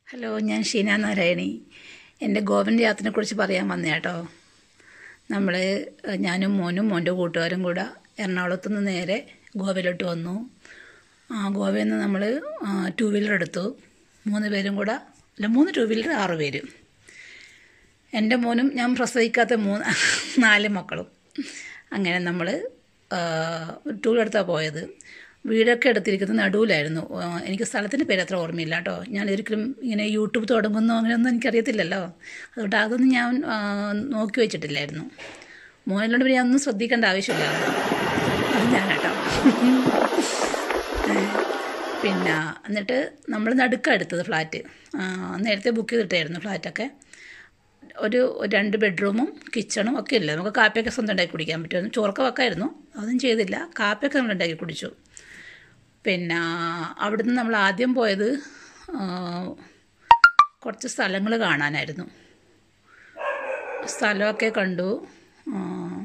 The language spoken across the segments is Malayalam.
ഹലോ ഞാൻ ഷീന നാരായണി എൻ്റെ ഗോവൻ യാത്രയെക്കുറിച്ച് പറയാൻ വന്നേ കേട്ടോ നമ്മൾ ഞാനും മോനും മോൻ്റെ കൂട്ടുകാരും കൂടെ എറണാകുളത്ത് നിന്ന് നേരെ ഗോവയിലോട്ട് വന്നു ആ ഗോവയിൽ നിന്ന് നമ്മൾ ടു വീലർ എടുത്തു മൂന്ന് പേരും കൂടെ അല്ല മൂന്ന് ടു വീലർ ആറ് പേര് എൻ്റെ മോനും ഞാൻ പ്രസവിക്കാത്ത മൂന്ന് നാല് മക്കളും അങ്ങനെ നമ്മൾ ടൂർ എടുത്താണ് പോയത് വീടൊക്കെ എടുത്തിരിക്കുന്നത് നടുവിലായിരുന്നു ആ, എനിക്ക് സ്ഥലത്തിൻ്റെ പേര് അത്ര ഓർമ്മയില്ല കേട്ടോ ഞാൻ ഒരിക്കലും ഇങ്ങനെ യൂട്യൂബ് തുടങ്ങുന്നു അങ്ങനെയൊന്നും എനിക്കറിയത്തില്ലല്ലോ അതുകൊണ്ട് അതൊന്നും ഞാൻ ആ, നോക്കി വെച്ചിട്ടില്ലായിരുന്നു മോനിലോട് പിന്നെ ഒന്നും ശ്രദ്ധിക്കേണ്ട ആവശ്യമില്ലായിരുന്നു അത് ഞാൻ കേട്ടോ പിന്നെ എന്നിട്ട് നമ്മൾ നടുക്ക എടുത്തത് ഫ്ലാറ്റ് ആ, നേരത്തെ ബുക്ക് ചെയ്തിട്ടായിരുന്നു ഫ്ലാറ്റൊക്കെ ഒരു രണ്ട് ബെഡ്റൂമും കിച്ചണും ഒക്കെ ഇല്ല നമുക്ക് കാപ്പിയൊക്കെ സ്വന്തം ഉണ്ടാക്കി കുടിക്കാൻ പറ്റുമായിരുന്നു ചോറൊക്കെ വെക്കായിരുന്നു അതൊന്നും ചെയ്തില്ല കാപ്പിയൊക്കെ നമ്മൾ ഉണ്ടാക്കി കുടിച്ചു പിന്നെ അവിടുന്ന് നമ്മൾ ആദ്യം പോയത് ആ, കുറച്ച് സ്ഥലങ്ങൾ കാണാനായിരുന്നു സ്ഥലമൊക്കെ കണ്ടു ആ,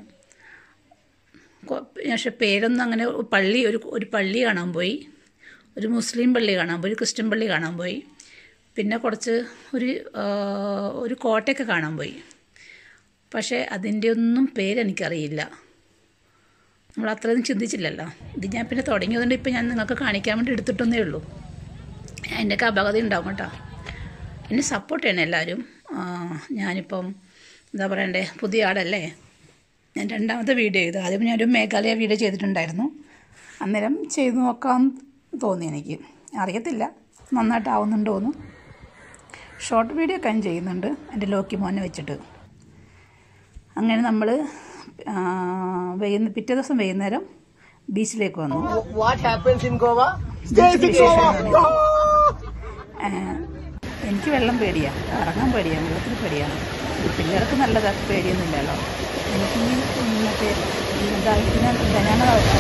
കൊ- പക്ഷെ പേരൊന്നും അങ്ങനെ പള്ളി ഒരു ഒരു പള്ളി കാണാൻ പോയി ഒരു മുസ്ലിം പള്ളി കാണാൻ പോയി ഒരു ക്രിസ്ത്യൻ പള്ളി കാണാൻ പോയി പിന്നെ കുറച്ച് ഒരു ആ, ഒരു കോട്ടയൊക്കെ കാണാൻ പോയി പക്ഷേ അതിൻ്റെ ഒന്നും പേരെനിക്കറിയില്ല നമ്മൾ അത്രയൊന്നും ചിന്തിച്ചില്ലല്ലോ ഇത് ഞാൻ പിന്നെ തുടങ്ങിയതുകൊണ്ട് ഇപ്പം ഞാൻ നിങ്ങൾക്ക് കാണിക്കാൻ വേണ്ടി എടുത്തിട്ടൊന്നേ ഉള്ളൂ അതിൻ്റെയൊക്കെ അപകടം ഉണ്ടാവും കേട്ടോ എന്നെ സപ്പോർട്ട് ചെയ്യണം എല്ലാവരും ആ, ഞാനിപ്പം എന്താ പറയണ്ടേ പുതിയ ആളല്ലേ ഞാൻ രണ്ടാമത്തെ വീഡിയോ ചെയ്തു ആദ്യം ഞാനൊരു മേഘാലയ വീഡിയോ ചെയ്തിട്ടുണ്ടായിരുന്നു അന്നേരം ചെയ്തു നോക്കാൻ തോന്നി എനിക്ക് അറിയത്തില്ല നന്നായിട്ടാവുന്നുണ്ടോയെന്ന് ഷോർട്ട് വീഡിയോ ഒക്കെ ഞാൻ ചെയ്യുന്നുണ്ട് എൻ്റെ ലോക്കി മോനെ വെച്ചിട്ട് അങ്ങനെ നമ്മൾ വൈകുന്ന പിറ്റേ ദിവസം വൈകുന്നേരം ബീച്ചിലേക്ക് വന്നു What happens in Goa? Stays in Goa. ആ, എനിക്ക് വെള്ളം പേടിയാണ് ഇറങ്ങാൻ പേടിയാണ് വെള്ളത്തിന് പേടിയാണ് പിള്ളേർക്ക് നല്ലതാ പേടിയൊന്നുമില്ലല്ലോ എനിക്ക് ഈ മറ്റേ ഈ ഇതായിട്ട് ധനാന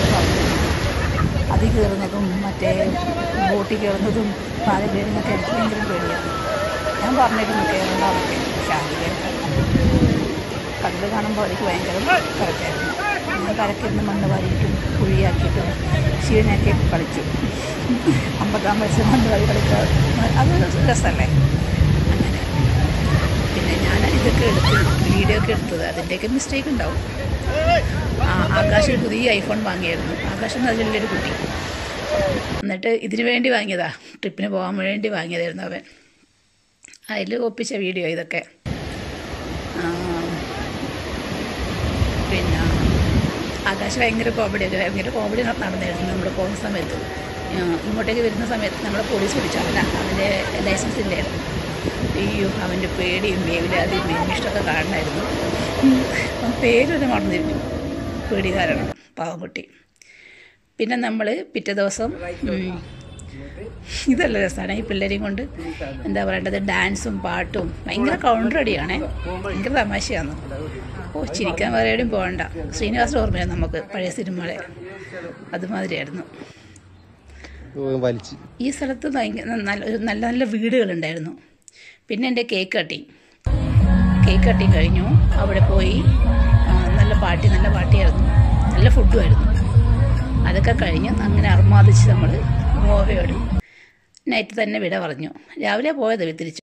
അതിൽ കയറുന്നതും മറ്റേ ബോട്ടിൽ കയറുന്നതും പാല കയറുന്നതൊക്കെ എനിക്ക് ഭയങ്കര പേടിയാണ് ഞാൻ പറഞ്ഞിരുന്നു കയറേണ്ടതൊക്കെ പക്ഷെ ആദ്യം കടൽ കാണുമ്പോൾ എനിക്ക് ഭയങ്കര കറക്റ്റായിരുന്നു ഞാൻ കരക്കിരുന്ന് മണ്ണ് വാരിയിട്ടും കുഴിയാക്കിയിട്ടും ക്ഷീണയൊക്കെ കളിച്ചു അമ്പതാം വയസ്സ് മണ്ണ് വാരി കളിക്കുക അതൊരു രസമല്ലേ അങ്ങനെ പിന്നെ ഞാൻ ഇതൊക്കെ എടുത്ത് വീഡിയോ ഒക്കെ എടുത്തത് അതിൻ്റെയൊക്കെ മിസ്റ്റേക്ക് ഉണ്ടാവും ആ ആകാശ് പുതിയ ഐഫോൺ വാങ്ങിയായിരുന്നു ആകാശ് എന്ന് അതിലൊരു കുട്ടി എന്നിട്ട് ഇതിന് വേണ്ടി വാങ്ങിയതാ ട്രിപ്പിന് പോകാൻ വേണ്ടി വാങ്ങിയതായിരുന്നു അവൻ അതിൽ ഒപ്പിച്ച വീഡിയോ ഇതൊക്കെ ആ, പിന്നെ ആകാശ് ഭയങ്കര കോമഡിയൊക്കെ ഭയങ്കര കോമഡി നടന്നായിരുന്നു നമ്മൾ പോകുന്ന സമയത്ത് ആ, ഇങ്ങോട്ടേക്ക് വരുന്ന സമയത്ത് നമ്മളെ പോലീസ് പിടിച്ചു അവന അവൻ്റെ ലൈസൻസ് ഇല്ലായിരുന്നു അയ്യോ അവൻ്റെ പേടിയും വേവിലാതെയും ഇഷ്ടമൊക്കെ കാണണമായിരുന്നു അവൻ പേരൊരു മറന്നിരുന്നു പേടി കാരണം പാവംകുട്ടി പിന്നെ നമ്മൾ പിറ്റേ ദിവസം ഉം, ഇതല്ല രസമാണ് ഈ പിള്ളേരെയും കൊണ്ട് എന്താ പറയേണ്ടത് ഡാൻസും പാട്ടും ഭയങ്കര കൗണ്ടർ അടിയാണേ ഭയങ്കര തമാശയാണ് ഓ ചിരിക്കാൻ വേറെ എവിടെയും പോകണ്ട ശ്രീനിവാസൻ ഓർമ്മയാണ് നമുക്ക് പഴയ സിനിമകളെ അതുമാതിരിയായിരുന്നു വലിച്ച് ഈ സ്ഥലത്ത് ഭയങ്കര നല്ല ഒരു നല്ല നല്ല വീടുകളുണ്ടായിരുന്നു പിന്നെ എൻ്റെ കേക്ക് കട്ടിങ് കേക്ക് കട്ടിങ് കഴിഞ്ഞു അവിടെ പോയി ആ, നല്ല പാർട്ടി നല്ല പാർട്ടിയായിരുന്നു നല്ല ഫുഡുമായിരുന്നു അതൊക്കെ കഴിഞ്ഞ് അങ്ങനെ അർമാദിച്ച് നമ്മൾ ഗോവയോട് നൈറ്റ് തന്നെ വിട പറഞ്ഞു രാവിലെ പോയത് തിരിച്ചു